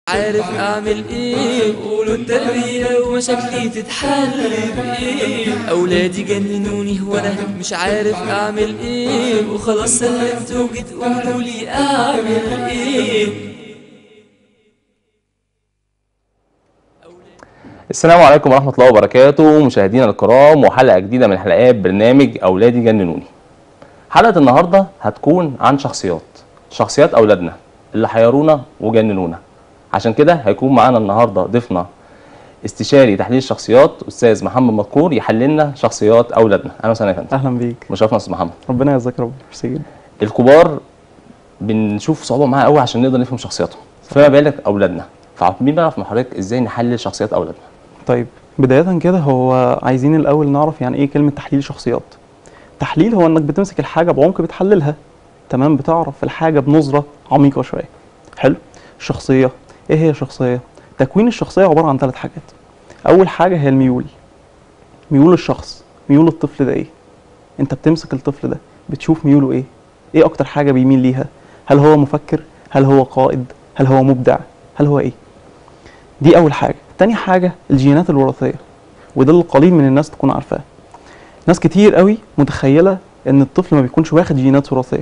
عارف اعمل ايه قولوا التربية ومشاكلي تتحل بايه اولادي جننوني وانا مش عارف اعمل ايه وخلاص سلمت وجيت قولوا لي اعمل ايه السلام عليكم ورحمة الله وبركاته مشاهدينا الكرام وحلقة جديدة من حلقات برنامج أولادي جننوني حلقة النهاردة هتكون عن شخصيات شخصيات أولادنا اللي حيرونا وجننونا عشان كده هيكون معانا النهاردة ضيفنا استشاري تحليل الشخصيات أستاذ محمد مذكور يحللنا شخصيات أولادنا أهلا وسهلا يا فندم اهلا بيك مشرفنا أستاذ محمد ربنا يجزاك رب ميرسي جدا الكبار بنشوف صعوبة معاه قوي عشان نقدر نفهم شخصياتهم فما بالك أولادنا فعاوزين نعرف من حضرتك إزاي نحلل شخصيات أولادنا طيب بداية كده هو عايزين الأول نعرف يعني إيه كلمة تحليل شخصيات تحليل هو إنك بتمسك الحاجة بعمق بتحللها تمام بتعرف الحاجة بنظرة عميقة شوية حلو الشخصية إيه هي الشخصية تكوين الشخصية عبارة عن ثلاث حاجات أول حاجة هي الميول ميول الشخص ميول الطفل ده إيه أنت بتمسك الطفل ده بتشوف ميوله إيه إيه أكتر حاجة بيميل ليها هل هو مفكر هل هو قائد هل هو مبدع هل هو إيه دي اول حاجه تاني حاجه الجينات الوراثيه وده اللي قليل من الناس تكون عارفاه ناس كتير قوي متخيله ان الطفل ما بيكونش واخد جينات وراثيه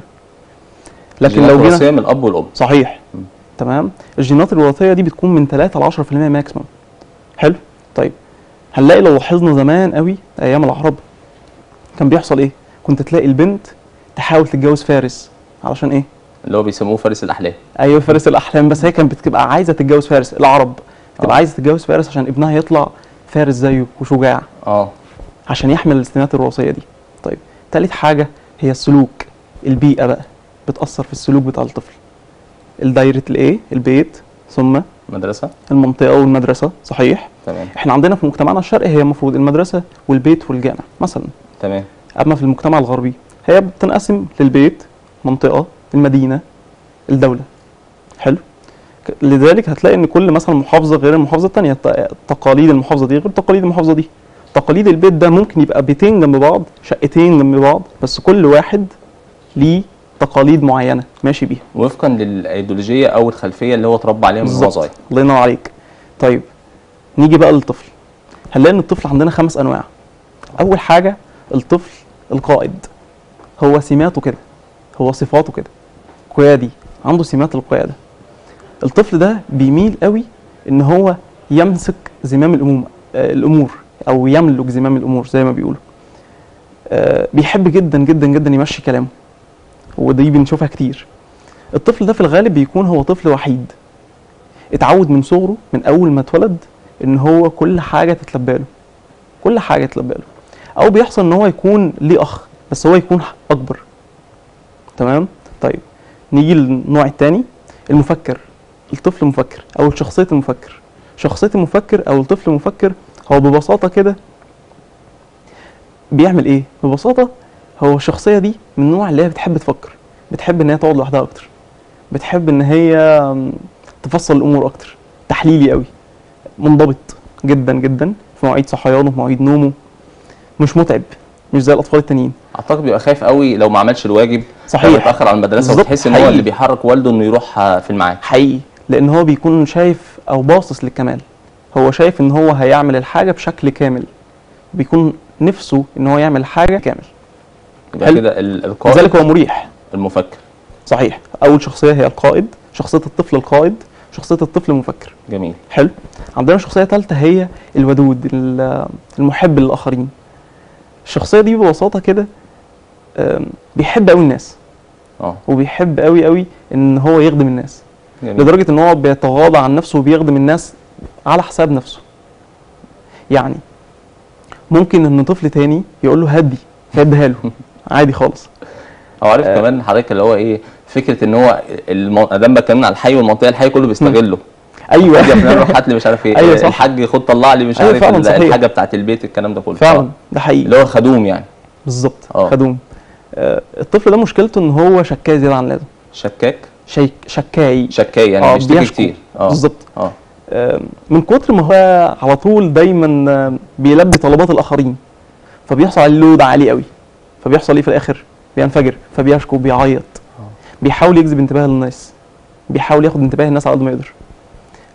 لكن جينات لو وراثية جينا من الأب والأم صحيح تمام الجينات الوراثيه دي بتكون من 3 ل 10% ماكسيموم حلو طيب هنلاقي لو لاحظنا زمان قوي ايام العرب كان بيحصل ايه كنت تلاقي البنت تحاول تتجوز فارس علشان ايه اللي هو بيسموه فارس الأحلام ايوه فارس الاحلام بس هي كانت بتبقى عايزه تتجوز فارس العرب بتبقى آه. عايزه تتجوز فارس عشان ابنها يطلع فارس زيه وشجاع اه عشان يحمل السمات الوراثيه دي طيب تالت حاجه هي السلوك البيئه بقى بتاثر في السلوك بتاع الطفل الدايره الايه البيت ثم مدرسة المنطقه والمدرسه صحيح تمام احنا عندنا في مجتمعنا الشرقي هي المفروض المدرسه والبيت والجامع مثلا تمام اما في المجتمع الغربي هي بتنقسم للبيت منطقه المدينه الدوله حلو ك- لذلك هتلاقي ان كل مثلا محافظه غير المحافظه الثانيه تقاليد المحافظه دي غير تقاليد المحافظه دي تقاليد البيت ده ممكن يبقى بيتين جنب بعض شقتين جنب بعض بس كل واحد ليه تقاليد معينه ماشي بيها وفقا للايديولوجيه او الخلفيه اللي هو اتربى عليها من وهو بالظبط صغير الله ينور عليك طيب نيجي بقى للطفل هنلاقي ان الطفل عندنا خمس انواع اول حاجه الطفل القائد هو سماته كده هو صفاته كده قيادي عنده سمات القياده الطفل ده بيميل قوي ان هو يمسك زمام الامور آه الامور او يملك زمام الامور زي ما بيقولوا آه بيحب جدا جدا جدا يمشي كلامه ودي بنشوفها كتير الطفل ده في الغالب بيكون هو طفل وحيد اتعود من صغره من اول ما اتولد ان هو كل حاجه تتلبى له كل حاجه تتلبى له او بيحصل ان هو يكون ليه اخ بس هو يكون اكبر تمام طيب نيجي للنوع الثاني المفكر الطفل مفكر او شخصيه المفكر شخصيه المفكر او الطفل المفكر هو ببساطه كده بيعمل ايه ببساطه هو الشخصيه دي من النوع اللي هي بتحب تفكر بتحب ان هي تقعد لوحدها اكتر بتحب ان هي تفصل الامور اكتر تحليلي قوي منضبط جدا جدا في مواعيد صحيانه في مواعيد نومه مش متعب مش زي الاطفال التانيين اعتقد بيبقى خايف قوي لو ما عملش الواجب صحيح. لو اتاخر على المدرسه بالظبط، وتحس ان هو حقيقي. اللي بيحرك والده انه يروح آه، في الميعاد حقيقي لان هو بيكون شايف او باصص للكمال هو شايف ان هو هيعمل الحاجه بشكل كامل بيكون نفسه ان هو يعمل حاجه كامل يبقى حلو. كده ال- القائد لذلك هو مريح المفكر صحيح اول شخصيه هي القائد شخصيه الطفل القائد شخصيه الطفل المفكر جميل حلو عندنا شخصيه ثالثه هي الودود ال- المحب للاخرين الشخصيه دي ببساطه كده آم، بيحب قوي الناس اه وبيحب قوي قوي ان هو يخدم الناس جميل لدرجه ان هو بيتغاضى عن نفسه وبيخدم الناس على حساب نفسه يعني ممكن ان طفل تاني يقول له هدي فيديها له عادي خالص او عارف آه. كمان حضرتك اللي هو ايه فكره ان هو الم... ادام بتكلمنا على الحي والمنطقه الحي كله بيستغله ايوه خد يا فلان روح هات لي مش عارف ايه أيوة صح. الحاج خد طلع لي مش أيوة عارف فعلاً ال- صحيح. الحاجه بتاعت البيت الكلام ده كله فعلا آه. ده حقيقي اللي هو خدوم يعني بالظبط آه. خدوم آه، الطفل ده مشكلته ان هو شكاي زياده عن اللازم شكاك شيك شكاي شكاي يعني آه، بيشتكي بيشكو. كتير اه بالظبط اه آه، من كتر ما هو على طول دايما آه، بيلبي طلبات الاخرين فبيحصل عليه لود عالي قوي فبيحصل ايه في الاخر بينفجر فبيشكو بيعيط بيحاول يجذب انتباه الناس بيحاول ياخد انتباه الناس على قد ما يقدر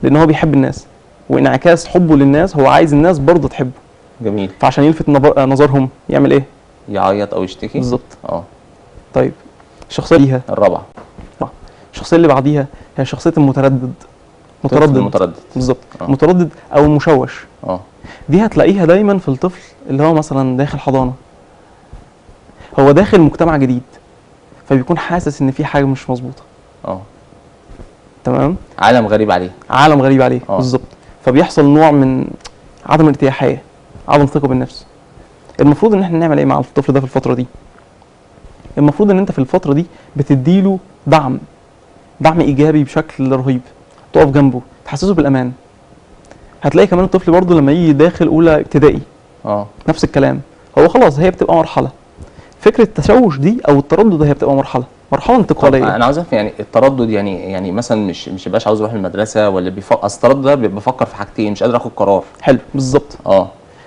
لان هو بيحب الناس وانعكاس حبه للناس هو عايز الناس برضه تحبه جميل فعشان يلفت نظر- نظرهم يعمل ايه يعيط او يشتكي بالظبط اه طيب الشخصيه ليها الرابعه الشخصيه اللي بعديها هي شخصيه المتردد طفل متردد متردد بالظبط آه. متردد او المشوش اه دي هتلاقيها دايما في الطفل اللي هو مثلا داخل حضانه هو داخل مجتمع جديد فبيكون حاسس ان في حاجه مش مظبوطه اه تمام عالم غريب عليه عالم غريب عليه آه. بالظبط فبيحصل نوع من عدم الارتياحيه عدم الثقه بالنفس المفروض ان احنا نعمل ايه مع الطفل ده في الفتره دي المفروض ان انت في الفتره دي بتديله دعم دعم ايجابي بشكل رهيب تقف جنبه تحسسه بالامان هتلاقي كمان الطفل برضه لما يجي داخل اولى ابتدائي اه نفس الكلام هو خلاص هي بتبقى مرحله فكره التشوش دي او التردد ده هي بتبقى مرحله مرحله طب انتقاليه انا عاوز افهم يعني التردد يعني يعني مثلا مش مش يبقاش عاوز اروح المدرسه ولا بيفكر اصل التردد ده بيبقى بفكر في حاجتين مش قادر اخد قرار حلو بالظبط اه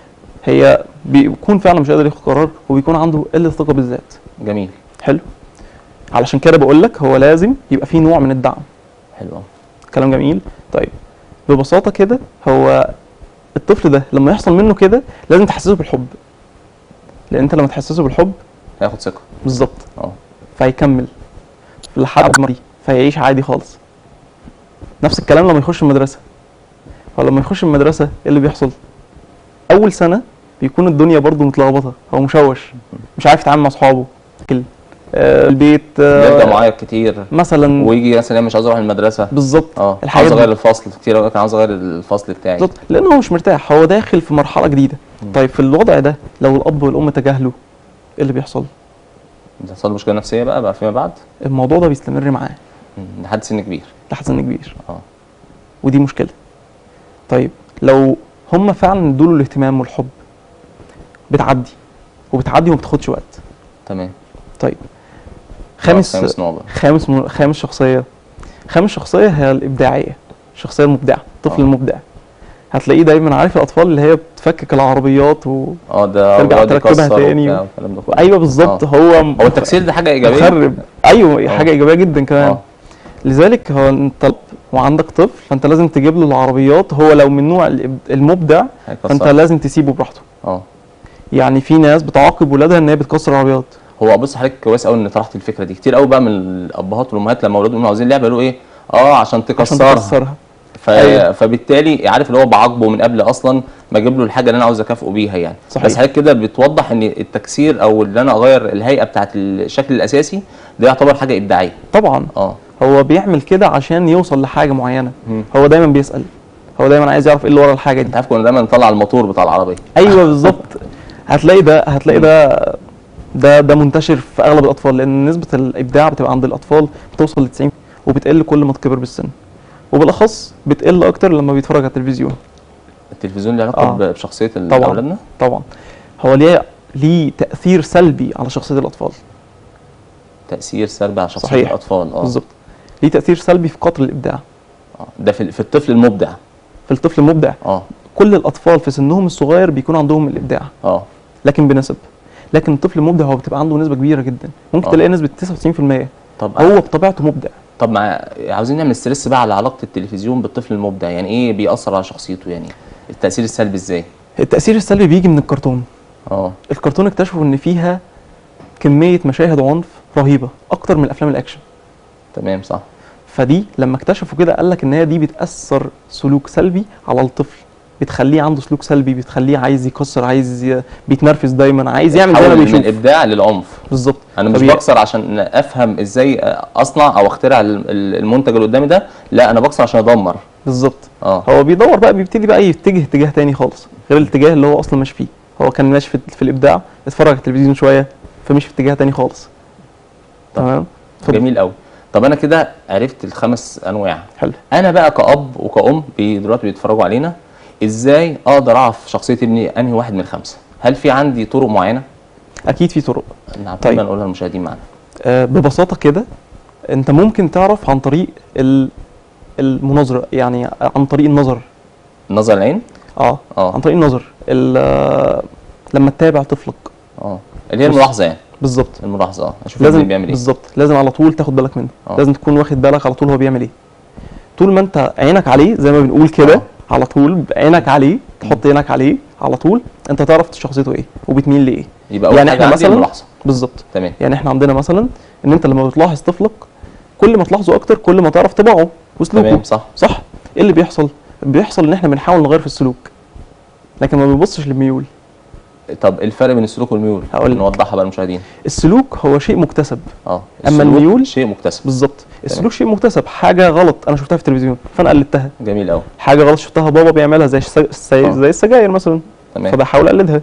هي بيكون فعلا مش قادر ياخد قرار وبيكون عنده قله ثقه بالذات جميل حلو علشان كده بقول لك هو لازم يبقى فيه نوع من الدعم حلو أوي. كلام جميل طيب ببساطه كده هو الطفل ده لما يحصل منه كده لازم تحسسه بالحب لان انت لما تحسسه بالحب هياخد ثقه بالظبط اه فهيكمل لحد ما فهيعيش عادي خالص نفس الكلام لما يخش المدرسه هو لما يخش المدرسه ايه اللي بيحصل اول سنه بيكون الدنيا برضو متلخبطه هو مشوش مش عارف يتعامل مع اصحابه كل آه البيت بيبدا آه معايا كتير مثلا ويجي مثلا مش عاوز اروح المدرسه بالظبط اه الحاجات عاوز دي. اغير الفصل كتير أوي كان عاوز اغير الفصل بتاعي بالظبط لانه هو مش مرتاح هو داخل في مرحله جديده مم. طيب في الوضع ده لو الاب والام تجاهلوا ايه اللي بيحصل بتحصل له مشكله نفسيه بقى بقى فيما بعد الموضوع ده بيستمر معاه مم. لحد سن كبير لحد سن كبير اه ودي مشكله طيب لو هم فعلا ادوا له الاهتمام والحب بتعدي وبتعدي وما بتاخدش وقت تمام طيب خامس آه، خامس نوع بقى خامس م... خامس شخصيه خامس شخصيه هي الابداعيه الشخصيه المبدعه الطفل آه. المبدع هتلاقيه دايما عارف الاطفال اللي هي بتفكك العربيات و... اه ده ترجع ويقعد تركبها يكسر تاني وبتاع والكلام ده كله. ايوه بالظبط آه. هو هو التكسير ده حاجه ايجابيه مخرب ايوه آه. حاجه ايجابيه جدا كمان اه لذلك هو انت وعندك طفل فانت لازم تجيب له العربيات هو لو من نوع الإب- المبدع فانت هيكسر لازم تسيبه براحته اه يعني في ناس بتعاقب ولادها ان هي بتكسر العربيات هو بص حضرتك كويس قوي ان طرحت الفكره دي كتير قوي بقى من الابهات والامهات لما اولادهم يقولوا عاوزين لعبه يقولوا ايه اه عشان عشان تكسرها تكسرها ف... أيوة. فبالتالي عارف اللي هو بعاقبه من قبل اصلا ما اجيب له الحاجه اللي انا عاوز اكافئه بيها يعني صحيح. بس حضرتك كده بتوضح ان التكسير او ان انا اغير الهيئه بتاعت الشكل الاساسي ده يعتبر حاجه ابداعيه طبعا اه هو بيعمل كده عشان يوصل لحاجه معينه مم. هو دايما بيسال هو دايما عايز يعرف ايه اللي ورا الحاجه انت دي عارف كنا دايما نطلع الموتور بتاع العربيه ايوه بالظبط هتلاقي ده هتلاقي ده ده ده منتشر في اغلب الاطفال لان نسبه الابداع بتبقى عند الاطفال بتوصل ل 90 وبتقل كل ما تكبر بالسن وبالاخص بتقل اكتر لما بيتفرج على التلفزيون التلفزيون له علاقه آه. ب- بشخصيه ال- طبعاً. اولادنا طبعا هو ليه ليه تاثير سلبي على شخصيه الاطفال تاثير سلبي على شخصيه صحيح. الاطفال اه بالظبط ليه تاثير سلبي في قطر الابداع آه. ده في, في الطفل المبدع في الطفل المبدع اه كل الاطفال في سنهم الصغير بيكون عندهم الابداع اه لكن بنسب لكن الطفل المبدع هو بتبقى عنده نسبه كبيره جدا ممكن آه. تلاقي نسبه 99% طب هو بطبيعته مبدع طب مع عاوزين نعمل ستريس بقى على علاقه التلفزيون بالطفل المبدع يعني ايه بيأثر على شخصيته يعني التأثير السلبي ازاي التاثير السلبي بيجي من الكرتون اه الكرتون اكتشفوا ان فيها كميه مشاهد عنف رهيبه اكتر من الافلام الاكشن تمام صح فدي لما اكتشفوا كده قال لك ان هي دي بتاثر سلوك سلبي على الطفل بتخليه عنده سلوك سلبي بتخليه عايز يكسر عايز ي... بيتنرفز دايما عايز يعمل زي ما تحول من بيشوف الابداع للعنف بالظبط انا مش فبي- بكسر عشان افهم ازاي اصنع او اخترع ال- ال- المنتج اللي قدامي ده لا انا بكسر عشان ادمر بالظبط اه هو بيدور بقى بيبتدي بقى يتجه اتجاه تاني خالص غير الاتجاه اللي هو اصلا ماشي فيه هو كان ماشي في, في الابداع اتفرج على التلفزيون شويه فمشي في اتجاه تاني خالص تمام اتفضل. جميل قوي طب انا كده عرفت الخمس انواع حلو انا بقى كأب وكأم بي دلوقتي بيتفرجوا علينا ازاي اقدر اعرف شخصيه ابني انهي واحد من الخمسه هل في عندي طرق معينه اكيد في طرق نعم طيب. طيب. نقولها للمشاهدين معانا آه ببساطه كده انت ممكن تعرف عن طريق ال- المناظره يعني عن طريق النظر نظر العين اه اه عن طريق النظر ال- آه، لما تتابع طفلك اه اللي هي بص. الملاحظه يعني بالظبط الملاحظه اه اشوف لازم ابني بيعمل ايه بالظبط لازم على طول تاخد بالك منه آه. لازم تكون واخد بالك على طول هو بيعمل ايه طول ما انت عينك عليه زي ما بنقول كده آه. على طول عينك عليه تحط عينك عليه على طول انت تعرف شخصيته ايه وبتميل لايه يبقى اول يعني حاجه احنا عندي مثلا الملاحظه بالظبط تمام يعني احنا عندنا مثلا ان انت لما بتلاحظ طفلك كل ما تلاحظه اكتر كل ما تعرف طباعه وسلوكه تمام صح صح ايه اللي بيحصل بيحصل ان احنا بنحاول نغير في السلوك لكن ما بنبصش للميول طب الفرق بين السلوك والميول هقول لك. نوضحها بقى للمشاهدين السلوك هو شيء مكتسب اه أما السلوك الميول- شيء مكتسب بالظبط السلوك شيء مكتسب حاجه غلط انا شفتها في التلفزيون فانا قلدتها جميل قوي حاجه غلط شفتها بابا بيعملها زي الس- زي, آه. زي السجاير مثلا تمام فبحاول اقلدها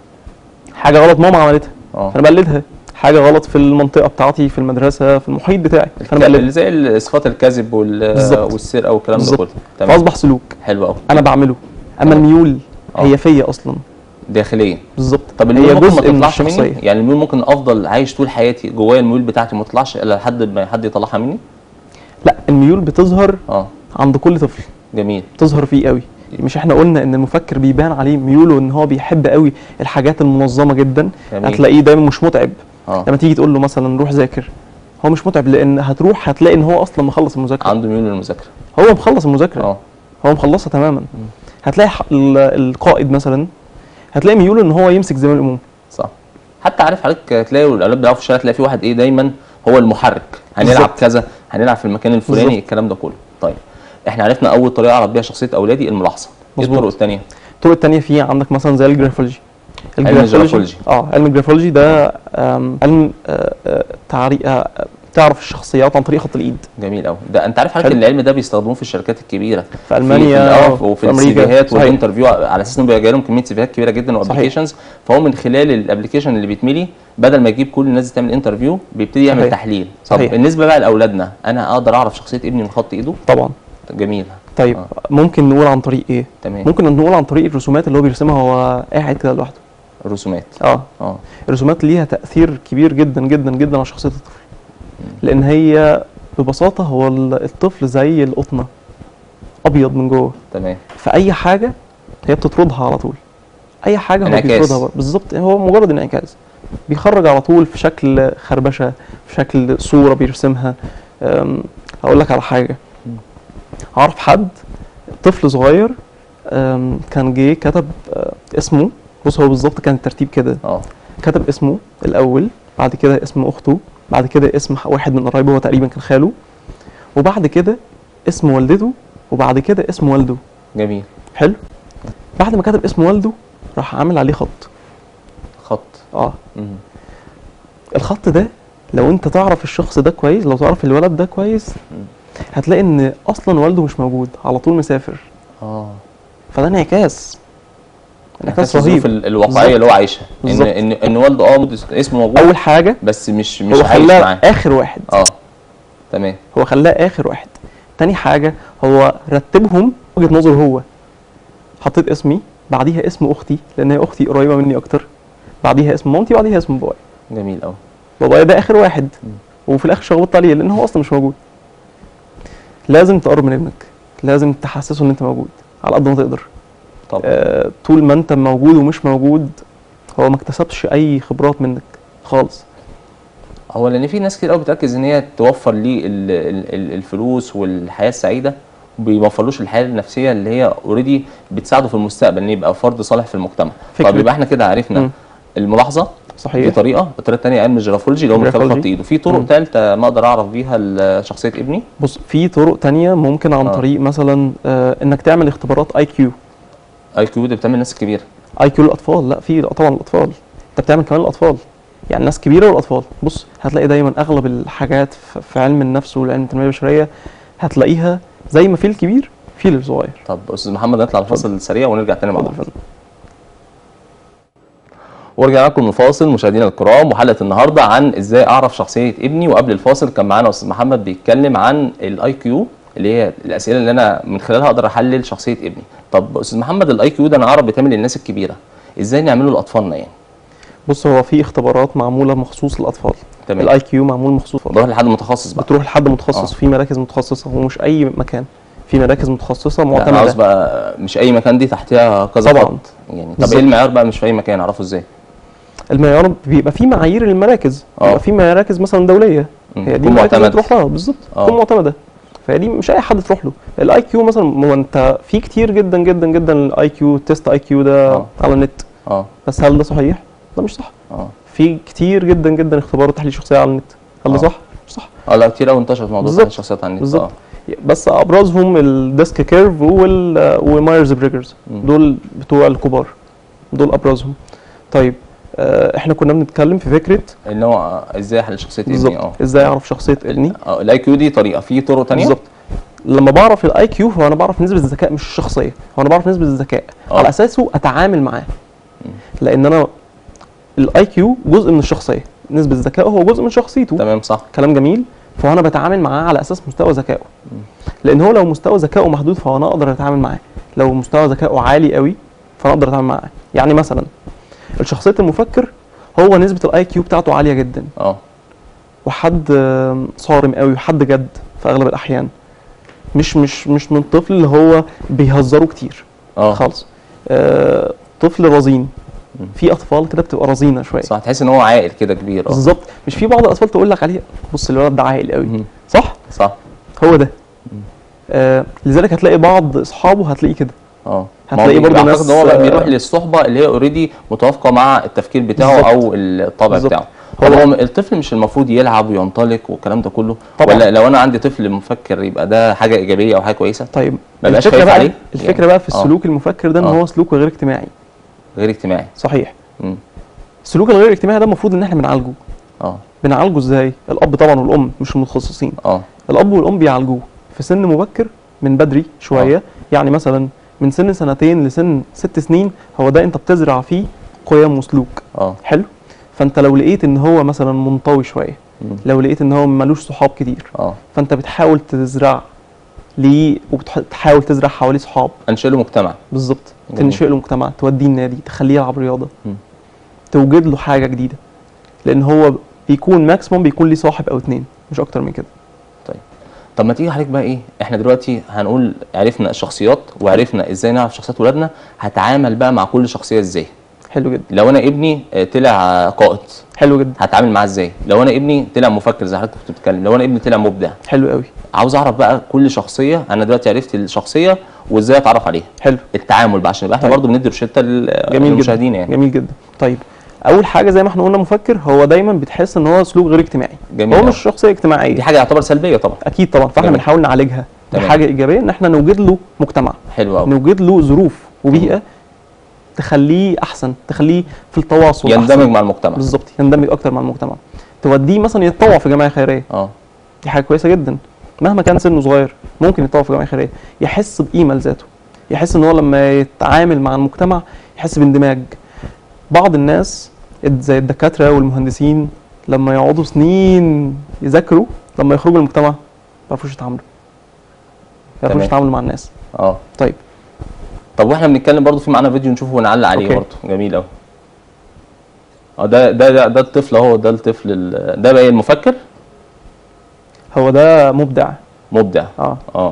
حاجه غلط ماما عملتها اه فانا بقلدها حاجه غلط في المنطقه بتاعتي في المدرسه في المحيط بتاعي فانا بقلدها اللي زي صفات الكذب وال... بالظبط. والسرقه والكلام ده بالظبط. كله تمام فاصبح سلوك حلو قوي انا بعمله اما تمام. الميول آه. هي فيا اصلا داخليا بالظبط طب الميول هي ممكن ما جزء من تطلعش مني الشخصيه يعني الميول ممكن افضل عايش طول حياتي جوايا الميول بتاعتي ما تطلعش الا لحد ما حد يطلعها مني لا الميول بتظهر اه عند كل طفل جميل بتظهر فيه قوي مش احنا قلنا ان المفكر بيبان عليه ميوله ان هو بيحب قوي الحاجات المنظمه جدا جميل. هتلاقيه دايما مش متعب اه لما تيجي تقول له مثلا روح ذاكر هو مش متعب لان هتروح هتلاقي ان هو اصلا مخلص المذاكره عنده ميول للمذاكره هو مخلص المذاكره اه هو مخلصها تماما هتلاقي ح- ال- القائد مثلا هتلاقي ميوله ان هو يمسك زمام الاموم صح حتى عارف حضرتك تلاقي الاولاد بيلعبوا في الشارع تلاقي في واحد ايه دايما هو المحرك هنلعب بالظبط. كذا هنلعب في المكان الفلاني بالظبط. الكلام ده كله طيب احنا عرفنا اول طريقه اعرف بيها شخصيه اولادي الملاحظه ايه مظبوط. الطرق الثانيه الطرق التانية في عندك مثلا زي الجرافولوجي الجرافولوجي. اه علم الجرافولوجي ده آم، علم آه، آه، تعري... آه، تعرف الشخصيات عن طريق خط الايد جميل قوي ده انت عارف حضرتك حلو. ان العلم ده بيستخدموه في الشركات الكبيره في المانيا في آه، في وفي في أمريكا. السيفيهات صحيح. والانترفيو على اساس انه بيجي لهم كميه سيفيهات كبيره جدا صحيح. وابلكيشنز فهو من خلال الابلكيشن اللي بيتملي بدل ما يجيب كل الناس تعمل انترفيو بيبتدي يعمل صحيح. تحليل طب صحيح. بالنسبه بقى لاولادنا انا اقدر اعرف شخصيه ابني من خط ايده طبعا جميل طيب آه. ممكن نقول عن طريق ايه تمام ممكن نقول عن طريق الرسومات اللي هو بيرسمها وهو قاعد كده لوحده الرسومات اه اه الرسومات ليها تاثير كبير جدا جدا جدا على شخصيه الطفل لان هي ببساطه هو ال- الطفل زي القطنه ابيض من جوه تمام فاي حاجه هي بتطردها على طول اي حاجه هو انعكاس. بيطردها بره. بالظبط هو مجرد انعكاس بيخرج على طول في شكل خربشه في شكل صوره بيرسمها أم، هقول لك على حاجه اعرف حد طفل صغير أم، كان جه كتب أه، اسمه بص هو بالظبط كان الترتيب كده اه كتب اسمه الاول بعد كده اسم اخته بعد كده اسم واحد من قرايبه هو تقريبا كان خاله وبعد كده اسم والدته وبعد كده اسم والده جميل حلو بعد ما كتب اسم والده راح عامل عليه خط خط اه مم. الخط ده لو انت تعرف الشخص ده كويس لو تعرف الولد ده كويس هتلاقي ان اصلا والده مش موجود على طول مسافر اه فده انعكاس انعكاس الظروف رهيب ال- الواقعيه بالظبط. اللي هو عايشها ان بالظبط. ان ان والده اه مد- اسمه موجود اول حاجه بس مش مش هو عايش خلاه معاه اخر واحد اه تمام هو خلاه اخر واحد تاني حاجه هو رتبهم وجهه نظره هو حطيت اسمي بعديها اسم اختي لان هي اختي قريبه مني اكتر بعديها اسم مامتي بعديها اسم بابايا جميل قوي بابايا ده اخر واحد وفي الاخر شخبطت عليه لان هو اصلا مش موجود لازم تقرب من ابنك لازم تحسسه ان انت موجود على قد ما تقدر طب آه طول ما انت موجود ومش موجود هو ما اكتسبش اي خبرات منك خالص هو لان في ناس كتير قوي بتركز ان هي توفر ليه ال- ال- ال- الفلوس والحياه السعيده بيوفرلوش الحياه النفسيه اللي هي اوريدي بتساعده في المستقبل ان يبقى فرد صالح في المجتمع فكرة. طب يبقى احنا كده عرفنا مم. الملاحظه دي صحيح طريقه الطريقه الثانيه علم الجرافولوجي اللي هو من خلال الجرافولوجي. خط ايده في طرق مم. ثالثه ما اقدر اعرف بيها ال- شخصيه ابني بص في طرق تانية ممكن عن آه. طريق مثلا آه انك تعمل اختبارات اي كيو اي كيو دي بتعمل الناس الكبيره اي كيو للاطفال لا في طبعا الاطفال انت بتعمل كمان الاطفال يعني ناس كبيره والاطفال بص هتلاقي دايما اغلب الحاجات في في علم النفس وعلم التنميه البشريه هتلاقيها زي ما في الكبير في الصغير طب استاذ محمد نطلع الفاصل سريع ونرجع تاني مع بعض اتفضل. ورجعنا لكم من الفاصل مشاهدينا الكرام وحلقه النهارده عن ازاي اعرف شخصيه ابني وقبل الفاصل كان معانا استاذ محمد بيتكلم عن الاي كيو اللي هي الاسئله اللي انا من خلالها اقدر احلل شخصيه ابني طب استاذ محمد الاي كيو ده انا اعرف بيتعمل للناس الكبيره ازاي نعمله لاطفالنا يعني بص هو في اختبارات معموله مخصوص للاطفال تمام الاي كيو معمول مخصوص للأطفال. بروح لحد متخصص بقى بتروح لحد متخصص آه. في مراكز متخصصه ومش اي مكان في مراكز متخصصه يعني انا عاوز معتمده بقى مش اي مكان دي تحتها كذا طبعاً. خط يعني طب بالظبط. ايه المعيار بقى مش في اي مكان اعرفه ازاي المعيار بيبقى في معايير للمراكز آه. بيبقى في مراكز مثلا دوليه مم. هي دي تكون المراكز اللي معتمدة. تروح لها بالظبط آه. تكون معتمده فدي مش اي حد تروح له الاي كيو مثلا ما هو انت في كتير جدا جدا جدا الاي كيو تيست اي كيو ده آه. على النت اه بس هل ده صحيح؟ ده مش صح اه في كتير جدا جدا اختبارات تحليل شخصيه على النت هل ده آه. صح؟ مش صح اه لا كتير قوي انتشر في موضوع بالظبط. تحليل الشخصيات على النت بالظبط. آه. بس ابرزهم الديسك كيرف وال ومايرز بريجرز مم. دول بتوع الكبار دول ابرزهم طيب آه، احنا كنا بنتكلم في فكره ان هو آه، ازاي احلل شخصيه ابني اه بالظبط ازاي اعرف شخصيه ابني اه الاي كيو دي طريقه في طرق تانية بالظبط لما بعرف الاي كيو هو انا بعرف نسبه الذكاء مش الشخصيه هو انا بعرف نسبه الذكاء آه. على اساسه اتعامل معاه لان انا الاي كيو جزء من الشخصيه نسبه الذكاء هو جزء من شخصيته تمام صح كلام جميل فانا بتعامل معاه على اساس مستوى ذكائه لان هو لو مستوى ذكائه محدود فانا اقدر اتعامل معاه لو مستوى ذكائه عالي قوي فانا اقدر اتعامل معاه يعني مثلا الشخصيه المفكر هو نسبه الاي كيو بتاعته عاليه جدا اه وحد آم، صارم قوي وحد جد في اغلب الاحيان مش مش مش من الطفل اللي هو بيهزروا كتير اه خالص آه طفل رزين في اطفال كده بتبقى رزينه شويه صح تحس ان هو عاقل كده كبير اه بالظبط مش في بعض الاطفال تقول لك عليه بص الولد ده عاقل قوي مهم. صح صح هو ده آه لذلك هتلاقي بعض اصحابه هتلاقيه كده اه هتلاقي ما هو برضه اعتقد ناس، ان هو بقى آه، بيروح للصحبه اللي هي اوريدي متوافقه مع التفكير بتاعه بالظبط. او الطبع بالظبط. بتاعه هو- طب هو الطفل مش المفروض يلعب وينطلق والكلام ده كله طبعا. ولا لو انا عندي طفل مفكر يبقى ده حاجه ايجابيه او حاجه كويسه طيب ما بقاش الفكره خايف بقى عليه؟ الفكره يعني- بقى في آه. السلوك المفكر ده ان آه. هو سلوك غير اجتماعي غير اجتماعي صحيح مم. السلوك الغير اجتماعي ده المفروض ان احنا بنعالجه اه بنعالجه ازاي الاب طبعا والام مش المتخصصين اه الاب والام بيعالجوه في سن مبكر من بدري شويه يعني مثلا من سن سنتين لسن ست سنين هو ده انت بتزرع فيه قيم وسلوك اه حلو فانت لو لقيت ان هو مثلا منطوي شويه مم. لو لقيت ان هو ملوش صحاب كتير اه فانت بتحاول تزرع ليه وبتحاول تزرع حواليه صحاب انشئ له مجتمع بالظبط جميل. تنشئ له مجتمع توديه النادي تخليه يلعب رياضه مم. توجد له حاجه جديده لان هو بيكون ماكسيموم بيكون ليه صاحب او اتنين مش اكتر من كده طب ما تيجي حضرتك بقى ايه احنا دلوقتي هنقول عرفنا الشخصيات وعرفنا ازاي نعرف شخصيات ولادنا هتعامل بقى مع كل شخصيه ازاي حلو جدا لو انا ابني آه، طلع آه، قائد حلو جدا هتعامل معاه ازاي لو انا ابني طلع مفكر زي حضرتك كنت بتتكلم لو انا ابني طلع مبدع حلو قوي عاوز اعرف بقى كل شخصيه انا دلوقتي عرفت الشخصيه وازاي اتعرف عليها حلو التعامل بقى عشان يبقى احنا طيب. برضه بندي روشته لل- جميل للمشاهدين جدا يعني جميل جدا طيب اول حاجه زي ما احنا قلنا مفكر هو دايما بتحس ان هو سلوك غير اجتماعي جميل هو أوي. مش شخصيه اجتماعيه دي حاجه يعتبر سلبيه طبعا اكيد طبعا فاحنا جميل. بنحاول نعالجها تمام. بحاجه ايجابيه ان احنا نوجد له مجتمع حلو قوي نوجد له ظروف وبيئه تخليه احسن تخليه في التواصل يندمج أحسن. مع المجتمع بالظبط يندمج اكتر مع المجتمع توديه مثلا يتطوع في جمعيه خيريه اه دي حاجه كويسه جدا مهما كان سنه صغير ممكن يتطوع في جمعيه خيريه يحس بقيمه لذاته يحس ان هو لما يتعامل مع المجتمع يحس باندماج بعض الناس زي الدكاتره والمهندسين لما يقعدوا سنين يذاكروا لما يخرجوا المجتمع ما يعرفوش يتعاملوا ما يعرفوش تمام. يتعاملوا مع الناس اه طيب طب واحنا بنتكلم برضه في معانا فيديو نشوفه ونعلق عليه أوكي. برضه جميل قوي اه ده ده ده, ده الطفل اهو ده الطفل ال- ده بقى إيه، المفكر هو ده مبدع مبدع اه اه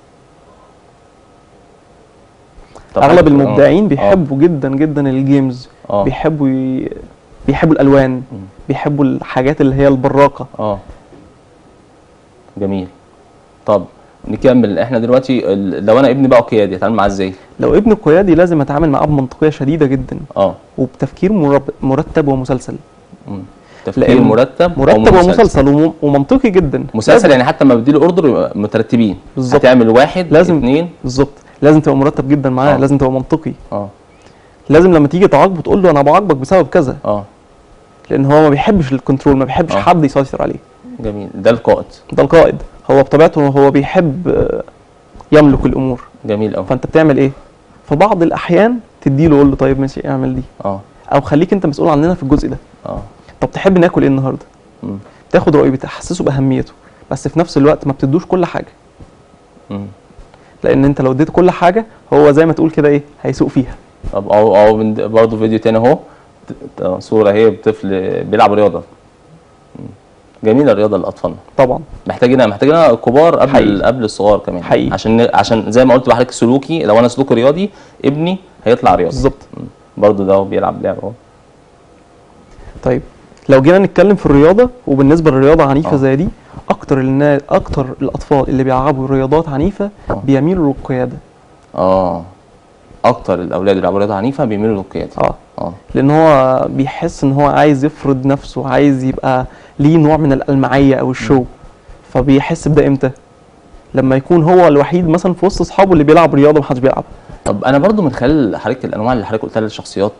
طب اغلب حضرتك- آه. المبدعين آه. بيحبوا جدا جدا الجيمز اه بيحبوا ي... بيحبوا الالوان بيحبوا الحاجات اللي هي البراقه اه جميل طب نكمل احنا دلوقتي ال- لو انا ابني بقى قيادي اتعامل معاه ازاي لو ابن قيادي لازم اتعامل معاه بمنطقيه شديده جدا اه وبتفكير مرب- مرتب ومسلسل مم. تفكير لأن مرتب أو مرتب مسلسل. ومسلسل وم- ومنطقي جدا مسلسل لازم- يعني حتى لما بديله اوردر يبقى مترتبين بالظبط. هتعمل واحد لازم- اثنين بالظبط لازم تبقى مرتب جدا معاه آه. لازم تبقى منطقي اه لازم لما تيجي تعاقبه تقول له انا بعاقبك بسبب كذا اه لان هو ما بيحبش الكنترول ما بيحبش آه. حد يسيطر عليه جميل ده القائد ده القائد هو بطبيعته هو بيحب آه، يملك الامور جميل قوي فانت بتعمل ايه في بعض الاحيان تديله قول له طيب ماشي اعمل دي اه او خليك انت مسؤول عننا في الجزء ده اه طب تحب ناكل ايه النهارده مم. تاخد رايه بتحسسه باهميته بس في نفس الوقت ما بتدوش كل حاجه مم. لان انت لو اديته كل حاجه هو زي ما تقول كده ايه هيسوق فيها طب او او من- برضه فيديو تاني اهو ت- ت- صوره هي بطفل بيلعب رياضه مم. جميله الرياضه لاطفالنا طبعا محتاجينها محتاجينها كبار قبل حقيقي. ال- قبل الصغار كمان حقيقي. عشان عشان زي ما قلت لحضرتك سلوكي لو انا سلوكي رياضي ابني هيطلع رياضي بالظبط برضه ده هو بيلعب لعبه اهو طيب لو جينا نتكلم في الرياضه وبالنسبه للرياضه عنيفه آه. زي دي اكتر الناس اكتر الاطفال اللي بيلعبوا رياضات عنيفه آه. بيميلوا للقياده اه اكتر الاولاد اللي بيلعبوا رياضه عنيفه بيميلوا للقياده اه اه لان هو بيحس ان هو عايز يفرض نفسه عايز يبقى ليه نوع من الالمعيه او الشو فبيحس بده امتى لما يكون هو الوحيد مثلا في وسط اصحابه اللي بيلعب رياضه محدش بيلعب طب انا برضو من خلال حضرتك الانواع اللي حضرتك قلتها للشخصيات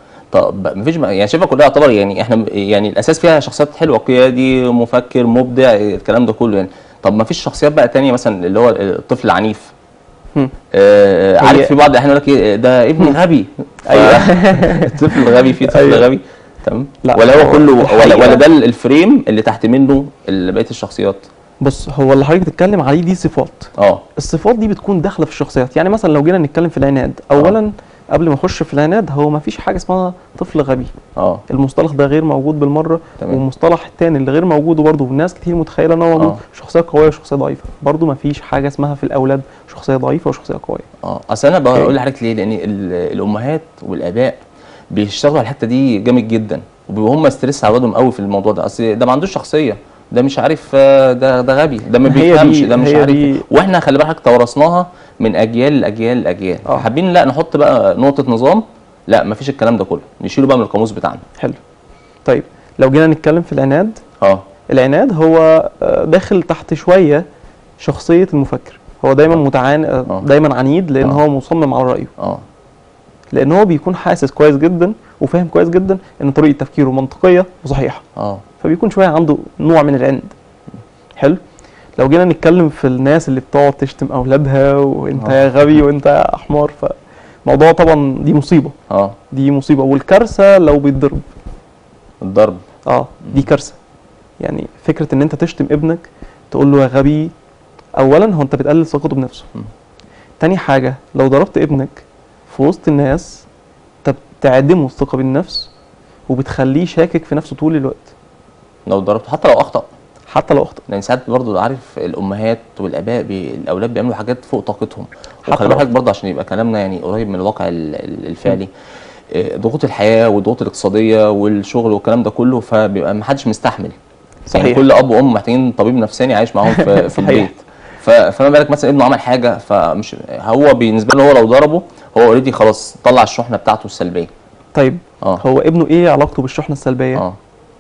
طب مفيش يعني شايفها كلها يعتبر يعني احنا يعني الاساس فيها شخصيات حلوه قيادي مفكر مبدع الكلام ده كله يعني طب ما فيش شخصيات بقى تانية مثلا اللي هو الطفل العنيف هم. آه هي- عارف في بعض الاحيان يقول لك إيه، ده ابني غبي أيوة. الطفل الغبي في طفل أيوة. غبي تمام لا، ولا هو هو كله ولا, الحقيقة- ولا ده الفريم اللي تحت منه ال- بقيه الشخصيات بص هو اللي حضرتك بتتكلم عليه دي صفات اه الصفات دي بتكون داخله في الشخصيات يعني مثلا لو جينا نتكلم في العناد اولا قبل ما نخش في العناد هو ما فيش حاجه اسمها طفل غبي اه المصطلح ده غير موجود بالمره تمام. والمصطلح التاني اللي غير موجود وبرضه ناس كتير متخيله ان هو موجود آه. شخصيه قويه وشخصيه ضعيفه برضه ما فيش حاجه اسمها في الاولاد شخصيه ضعيفه وشخصيه قويه اه اصل انا أوكي. بقول لحضرتك ليه لان ال- الامهات والاباء بيشتغلوا على الحته دي جامد جدا وبيبقوا هم ستريس على اولادهم قوي في الموضوع ده اصل ده ما عندوش شخصيه ده مش عارف آه، ده ده غبي ده ما هي دي- بيفهمش ده مش هي عارف دي- واحنا خلي بالك تورثناها من اجيال لاجيال لاجيال آه. حابين لا نحط بقى نقطه نظام لا ما فيش الكلام ده كله نشيله بقى من القاموس بتاعنا حلو طيب لو جينا نتكلم في العناد اه العناد هو آه، داخل تحت شويه شخصيه المفكر هو دايما متعان آه، آه. دايما عنيد لان آه. هو مصمم على رايه اه لان هو بيكون حاسس كويس جدا وفاهم كويس جدا ان طريقه تفكيره منطقيه وصحيحه اه فبيكون شويه عنده نوع من العند حلو لو جينا نتكلم في الناس اللي بتقعد تشتم اولادها وانت يا غبي وانت يا حمار فموضوع طبعا دي مصيبه اه دي مصيبه والكارثه لو بيتضرب الضرب اه دي كارثه يعني فكره ان انت تشتم ابنك تقول له يا غبي اولا هو انت بتقلل ثقته بنفسه م. تاني حاجه لو ضربت ابنك في وسط الناس انت بتعدمه الثقه بالنفس وبتخليه شاكك في نفسه طول الوقت لو ضربته حتى لو اخطا حتى لو اخطا لان ساعات برضه عارف الامهات والاباء بي... الاولاد بيعملوا حاجات فوق طاقتهم حتى وخلي لو- بالك برضه عشان يبقى كلامنا يعني قريب من الواقع ال- ال- الفعلي آه، ضغوط الحياه والضغوط الاقتصاديه والشغل والكلام ده كله فبيبقى ما حدش مستحمل يعني صحيح. كل اب وام محتاجين طبيب نفساني عايش معاهم في, في صحيح. البيت ف... فما بالك مثلا ابنه عمل حاجه فمش هو بالنسبه له هو لو ضربه هو اوريدي خلاص طلع الشحنه بتاعته السلبيه طيب اه هو ابنه ايه علاقته بالشحنه السلبيه اه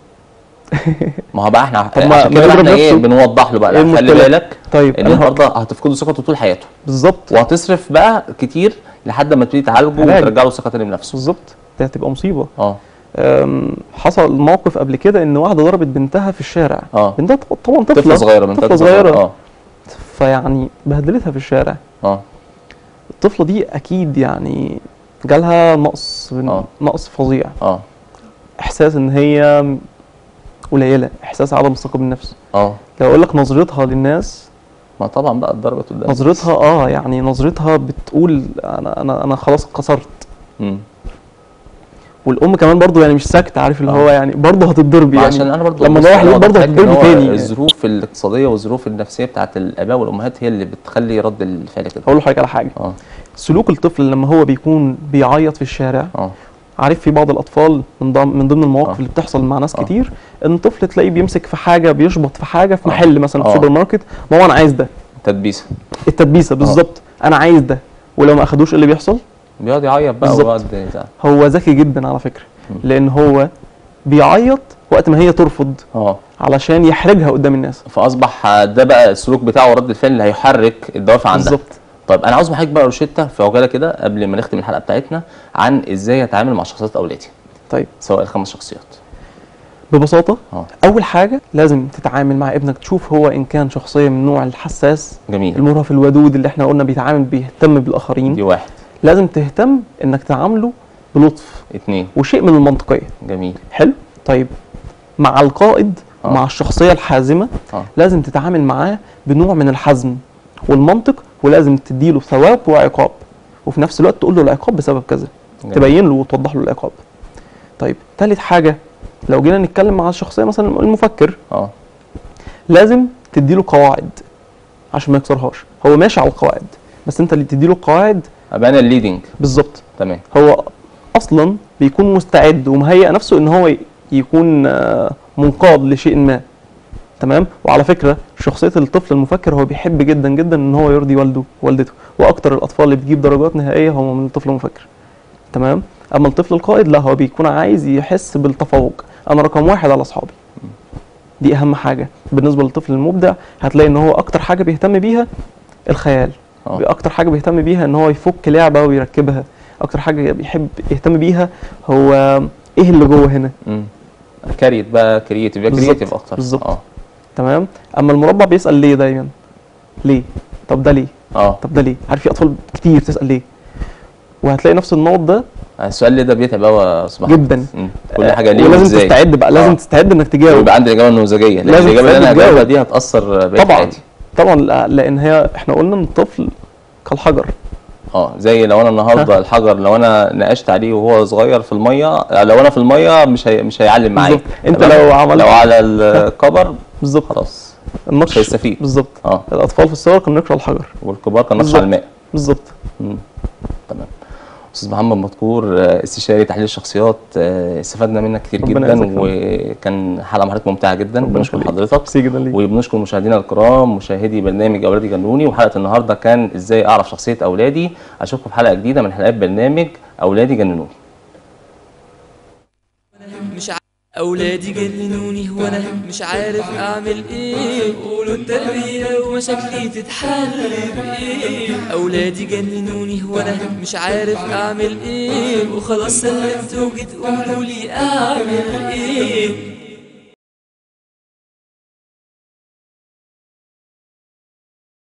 ما هو بقى احنا طب ما- عشان ما كده بقى يضرب احنا ايه نفسه. بنوضح له بقى إيه لا خلي المشكلة؟ بالك طيب ان انا النهارده هتفقدوا ثقته طول حياته بالظبط وهتصرف بقى كتير لحد ما تبتدي تعالجه علاج. وترجع له ثقه تاني بنفسه بالظبط دي هتبقى مصيبه اه أم، حصل موقف قبل كده ان واحده ضربت بنتها في الشارع اه بنتها ط- طبعا طفله طفله صغيره من طفله صغيره اه فيعني بهدلتها في الشارع اه الطفله دي اكيد يعني جالها نقص آه. نقص فظيع اه احساس ان هي قليله احساس عدم الثقه بالنفس اه لو اقول لك نظرتها للناس ما طبعا بقى اتضربت قدام نظرتها اه يعني نظرتها بتقول انا انا انا خلاص اتكسرت مم. والام كمان برضو يعني مش ساكته عارف اللي آه. هو يعني برضو هتتضرب ما يعني عشان انا برضو لما بص، نروح أنا البيت برضه بحتاج إن هتتضرب هو تاني يعني. الظروف الاقتصاديه والظروف النفسيه بتاعت الاباء والامهات هي اللي بتخلي رد الفعل كده هقول لحضرتك على حاجه اه سلوك الطفل لما هو بيكون بيعيط في الشارع اه عارف في بعض الاطفال من ضمن من ضمن المواقف آه. اللي بتحصل مع ناس آه. كتير ان طفل تلاقيه بيمسك في حاجه بيشبط في حاجه في آه. محل مثلا في آه. سوبر ماركت ما هو انا عايز ده تدبيسه التدبيسه بالظبط انا عايز ده ولو ما اخدوش ايه اللي بيحصل بيقعد يعيط بقى بالظبط. ويقعد يزعل. هو ذكي جدا على فكره مم. لان هو بيعيط وقت ما هي ترفض اه علشان يحرجها قدام الناس فاصبح ده بقى السلوك بتاعه ورد الفعل اللي هيحرك الدوافع عندها بالظبط طيب انا عاوز حضرتك بقى روشته في عجاله كده قبل ما نختم الحلقه بتاعتنا عن ازاي اتعامل مع شخصيات اولادي طيب سواء الخمس شخصيات ببساطه اه اول حاجه لازم تتعامل مع ابنك تشوف هو ان كان شخصيه من النوع الحساس جميل المرهف الودود اللي احنا قلنا بيتعامل بيهتم بالاخرين دي واحد لازم تهتم انك تعامله بلطف اتنين وشيء من المنطقيه جميل حلو طيب مع القائد آه. مع الشخصيه الحازمه اه لازم تتعامل معاه بنوع من الحزم والمنطق ولازم تديله ثواب وعقاب وفي نفس الوقت تقول له العقاب بسبب كذا جميل. تبين له وتوضح له العقاب طيب تالت حاجه لو جينا نتكلم مع الشخصيه مثلا المفكر اه لازم تديله قواعد عشان ما يكسرهاش هو ماشي على القواعد بس انت اللي تديله القواعد ابقى انا الليدنج بالظبط تمام هو اصلا بيكون مستعد ومهيئ نفسه ان هو ي- يكون آه، منقاد لشيء ما تمام وعلى فكره شخصيه الطفل المفكر هو بيحب جدا جدا ان هو يرضي والده ووالدته واكتر الاطفال اللي بتجيب درجات نهائيه هم من الطفل المفكر تمام اما الطفل القائد لا هو بيكون عايز يحس بالتفوق انا رقم واحد على اصحابي دي اهم حاجه بالنسبه للطفل المبدع هتلاقي ان هو اكتر حاجه بيهتم بيها الخيال اه اكتر حاجه بيهتم بيها ان هو يفك لعبه ويركبها اكتر حاجه بيحب يهتم بيها هو ايه اللي جوه هنا مم. كاريت بقى كرييتيف يبقى بالظبط، كرييتيف اكتر بالظبط. اه تمام اما المربع بيسال ليه دايما ليه طب ده ليه اه طب ده ليه عارف في اطفال كتير تسال ليه وهتلاقي نفس النمط ده السؤال اللي ده بيتعب قوي يا أستاذ محمد. جدا. مم. كل حاجه ليه ولازم وازاي تستعد بقى لازم آه. تستعد انك تجاوب ويبقى عندي الاجابه النموذجيه لان لازم الاجابه اللي انا تستعد هجاوبها تجاوب. دي هتاثر بقية طبعا حياتي طبعا لا- لان هي احنا قلنا ان الطفل كالحجر اه زي لو انا النهارده الحجر لو انا ناقشت عليه وهو صغير في الميه لو انا في الميه مش هي مش هيعلم معايا بالظبط. انت تمام؟ لو عملت لو على الكبر بالظبط خلاص النقش مش هيستفيد. بالظبط اه الاطفال في الصغر كانوا يقروا الحجر والكبار كان نقش بالظبط. على الماء بالظبط مم. تمام استاذ محمد مذكور آه، استشاري تحليل الشخصيات آه، استفدنا منك كتير ربنا جدا يجزاك خير. وكان حلقه محضرتك ممتعه جدا ربنا بنشكر يخليك. حضرتك ميرسي جدا ليك وبنشكر مشاهدينا الكرام مشاهدي برنامج اولادي جنوني وحلقه النهارده كان ازاي اعرف شخصيه اولادي اشوفكم في حلقه جديده من حلقات برنامج اولادي جنوني مش ع... أولادي جننوني وأنا مش عارف أعمل إيه قولوا التربية ومشاكلي تتحل بإيه أولادي جننوني وأنا مش عارف أعمل إيه وخلاص سلمت وجيت قولوا لي أعمل إيه